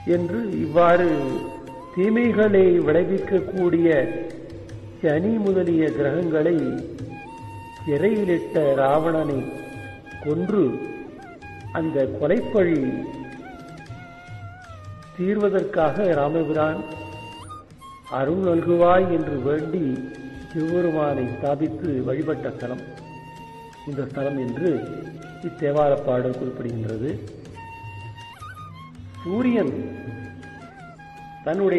என்று இவ்வாறு தீமைகளை விளைவிக்கக்கூடிய சனி முதலிய கிரகங்களை சிறையிலிட்ட ராவணனை கொன்று அந்த கொலைப்பழி தீர்வதற்காக ராமபிரான் அருள் நல்குவாய் என்று வேண்டி சிவபெருமானை ஸ்தாபித்து வழிபட்ட ஸ்தலம் இந்த ஸ்தலம் என்று இத்தேவார பாடல் குறிப்பிடுகின்றது சூரியன் தன்னுடைய